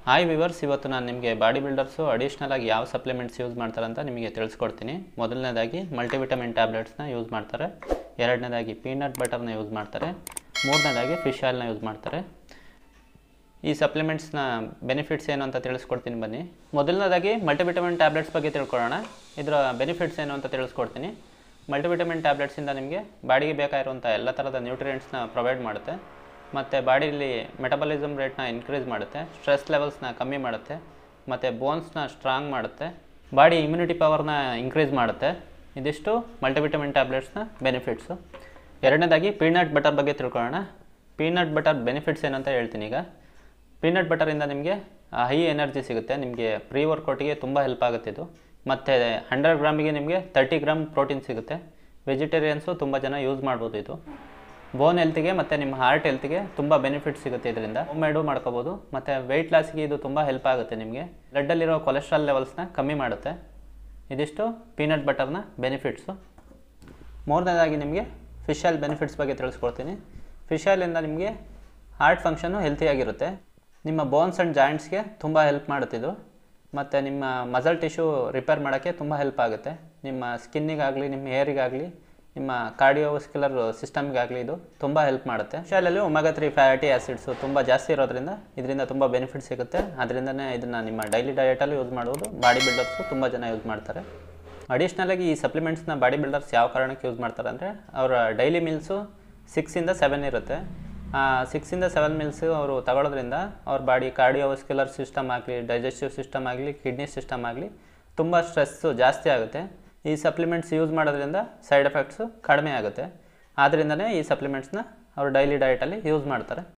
hi viewers ಇವತ್ತು ನಾನು ನಿಮಗೆ ಬಾಡಿ ಬಿಲ್ಡರ್ಸು ಅಡಿಷ್ನಲ್ ಆಗಿ ಯಾವ ಸಪ್ಲಿಮೆಂಟ್ಸ್ ಯೂಸ್ ಮಾಡ್ತಾರೆ ಅಂತ ನಿಮಗೆ ತಿಳಿಸ್ಕೊಡ್ತೀನಿ ಮೊದಲನೇದಾಗಿ ಮಲ್ಟಿವಿಟಮಿನ್ ಟ್ಯಾಬ್ಲೆಟ್ಸ್ನ ಯೂಸ್ ಮಾಡ್ತಾರೆ ಎರಡನೇದಾಗಿ ಪೀನಟ್ ಬಟರ್ನ ಯೂಸ್ ಮಾಡ್ತಾರೆ ಮೂರನೇದಾಗಿ ಫಿಶ್ ಆಯಿಲ್ನ ಯೂಸ್ ಮಾಡ್ತಾರೆ ಈ ಸಪ್ಲಿಮೆಂಟ್ಸ್ನ ಬೆನಿಫಿಟ್ಸ್ ಏನು ಅಂತ ತಿಳಿಸ್ಕೊಡ್ತೀನಿ ಬನ್ನಿ ಮೊದಲನೇದಾಗಿ ಮಲ್ಟಿವಿಟಮಿನ್ ಟ್ಯಾಬ್ಲೆಟ್ಸ್ ಬಗ್ಗೆ ತಿಳ್ಕೊಳ್ಳೋಣ ಇದರ ಬೆನಿಫಿಟ್ಸ್ ಏನು ಅಂತ ತಿಳಿಸ್ಕೊಡ್ತೀನಿ ಮಲ್ಟಿವಿಟಮಿನ್ ಟ್ಯಾಬ್ಲೆಟ್ಸಿಂದ ನಿಮಗೆ ಬಾಡಿಗೆ ಬೇಕಾಗಿರುವಂಥ ಎಲ್ಲ ಥರದ ನ್ಯೂಟ್ರಿಯೆಂಟ್ಸ್ನ ಪ್ರೊವೈಡ್ ಮಾಡುತ್ತೆ ಮತ್ತು ಬಾಡಿಲಿ ಮೆಟಬಲಿಸಮ್ ರೇಟ್ನ ಇನ್ಕ್ರೀಸ್ ಮಾಡುತ್ತೆ ಸ್ಟ್ರೆಸ್ ಲೆವೆಲ್ಸ್ನ ಕಮ್ಮಿ ಮಾಡುತ್ತೆ ಮತ್ತು ಬೋನ್ಸ್ನ ಸ್ಟ್ರಾಂಗ್ ಮಾಡುತ್ತೆ ಬಾಡಿ ಇಮ್ಯುನಿಟಿ ಪವರ್ನ ಇನ್ಕ್ರೀಸ್ ಮಾಡುತ್ತೆ ಇದಿಷ್ಟು ಮಲ್ಟಿವಿಟಮಿನ್ ಟ್ಯಾಬ್ಲೆಟ್ಸ್ನ ಬೆನಿಫಿಟ್ಸು ಎರಡನೇದಾಗಿ ಪೀನಟ್ ಬಟರ್ ಬಗ್ಗೆ ತಿಳ್ಕೊಳ್ಳೋಣ ಪೀನಟ್ ಬಟರ್ ಬೆನಿಫಿಟ್ಸ್ ಏನಂತ ಹೇಳ್ತೀನಿ ಈಗ ಪೀನಟ್ ಬಟರಿಂದ ನಿಮಗೆ ಹೈ ಎನರ್ಜಿ ಸಿಗುತ್ತೆ ನಿಮಗೆ ಪ್ರೀ ವರ್ಕೌಟಿಗೆ ತುಂಬ ಹೆಲ್ಪ್ ಆಗುತ್ತೆ ಇದು ಮತ್ತು ಹಂಡ್ರೆಡ್ ಗ್ರಾಮಿಗೆ ನಿಮಗೆ ತರ್ಟಿ ಗ್ರಾಮ್ ಪ್ರೋಟೀನ್ ಸಿಗುತ್ತೆ ವೆಜಿಟೇರಿಯನ್ಸು ತುಂಬ ಜನ ಯೂಸ್ ಮಾಡ್ಬೋದು ಇದು ಬೋನ್ ಹೆಲ್ತಿಗೆ ಮತ್ತು ನಿಮ್ಮ ಹಾರ್ಟ್ ಹೆಲ್ತಿಗೆ ತುಂಬ ಬೆನಿಫಿಟ್ ಸಿಗುತ್ತೆ ಇದರಿಂದ ಹೋಮ್ಮೇಡು ಮಾಡ್ಕೋಬೋದು ಮತ್ತು ವೆಯ್ಟ್ ಲಾಸ್ಗೆ ಇದು ತುಂಬ ಹೆಲ್ಪ್ ಆಗುತ್ತೆ ನಿಮಗೆ ಬ್ಲಡ್ಡಲ್ಲಿರೋ ಕೊಲೆಸ್ಟ್ರಾಲ್ ಲೆವೆಲ್ಸ್ನ ಕಮ್ಮಿ ಮಾಡುತ್ತೆ ಇದಿಷ್ಟು ಪೀನಟ್ ಬಟರ್ನ ಬೆನಿಫಿಟ್ಸು ಮೂರನೇದಾಗಿ ನಿಮಗೆ ಫಿಶ್ ಆಯಿಲ್ ಬೆನಿಫಿಟ್ಸ್ ಬಗ್ಗೆ ತಿಳಿಸ್ಕೊಡ್ತೀನಿ ಫಿಶ್ ಆಯಿಲಿಂದ ನಿಮಗೆ ಹಾರ್ಟ್ ಫಂಕ್ಷನು ಹೆಲ್ತಿಯಾಗಿರುತ್ತೆ ನಿಮ್ಮ ಬೋನ್ಸ್ ಆ್ಯಂಡ್ ಜಾಯಿಂಟ್ಸ್ಗೆ ತುಂಬ ಹೆಲ್ಪ್ ಮಾಡುತ್ತಿದ್ದು ಮತ್ತು ನಿಮ್ಮ ಮಸಲ್ ಟಿಶ್ಯೂ ರಿಪೇರ್ ಮಾಡೋಕ್ಕೆ ತುಂಬ ಹೆಲ್ಪ್ ಆಗುತ್ತೆ ನಿಮ್ಮ ಸ್ಕಿನ್ನಿಗಾಗಲಿ ನಿಮ್ಮ ಹೇರಿಗಾಗಲಿ ನಿಮ್ಮ ಕಾರ್ಡಿಯೋವಸ್ಕ್ಯುಲರ್ ಸಿಸ್ಟಮ್ಗಾಗಲಿ ಇದು ತುಂಬ ಹೆಲ್ಪ್ ಮಾಡುತ್ತೆ ಶಾಲಲ್ಲಿ ಒಮೆಗಾ ತ್ರೀ ಫ್ಯಾಟಿ ಆ್ಯಸಿಡ್ಸು ತುಂಬ ಜಾಸ್ತಿ ಇರೋದ್ರಿಂದ ಇದರಿಂದ ತುಂಬ ಬೆನಿಫಿಟ್ ಸಿಗುತ್ತೆ ಅದರಿಂದನೇ ಇದನ್ನು ನಿಮ್ಮ ಡೈಲಿ ಡಯಟಲ್ಲಿ ಯೂಸ್ ಮಾಡೋದು ಬಾಡಿ ಬಿಲ್ಡರ್ಸು ತುಂಬ ಜನ ಯೂಸ್ ಮಾಡ್ತಾರೆ ಅಡಿಷ್ನಲಾಗಿ ಈ ಸಪ್ಲಿಮೆಂಟ್ಸ್ನ ಬಾಡಿ ಬಿಲ್ಡರ್ಸ್ ಯಾವ ಕಾರಣಕ್ಕೆ ಯೂಸ್ ಮಾಡ್ತಾರೆ ಅಂದರೆ ಅವರ ಡೈಲಿ ಮೀಲ್ಸು ಸಿಕ್ಸಿಂದ ಸೆವೆನ್ ಇರುತ್ತೆ ಸಿಕ್ಸಿಂದ ಸೆವೆನ್ ಮೀಲ್ಸು ಅವರು ತಗೊಳ್ಳೋದ್ರಿಂದ ಅವ್ರ ಬಾಡಿ ಕಾರ್ಡಿಯೋವಸ್ಕ್ಯುಲರ್ ಸಿಸ್ಟಮ್ ಆಗಲಿ ಡೈಜೆಸ್ಟಿವ್ ಸಿಸ್ಟಮ್ ಆಗಲಿ ಕಿಡ್ನಿ ಸಿಸ್ಟಮ್ ಆಗಲಿ ತುಂಬ ಸ್ಟ್ರೆಸ್ಸು ಜಾಸ್ತಿ ಆಗುತ್ತೆ ಈ ಸಪ್ಲಿಮೆಂಟ್ಸ್ ಯೂಸ್ ಮಾಡೋದ್ರಿಂದ ಸೈಡ್ ಎಫೆಕ್ಟ್ಸು ಕಡಿಮೆ ಆಗುತ್ತೆ ಆದ್ದರಿಂದನೇ ಈ ಸಪ್ಲಿಮೆಂಟ್ಸ್ನ ಅವರು ಡೈಲಿ ಡಯಟಲ್ಲಿ ಯೂಸ್ ಮಾಡ್ತಾರೆ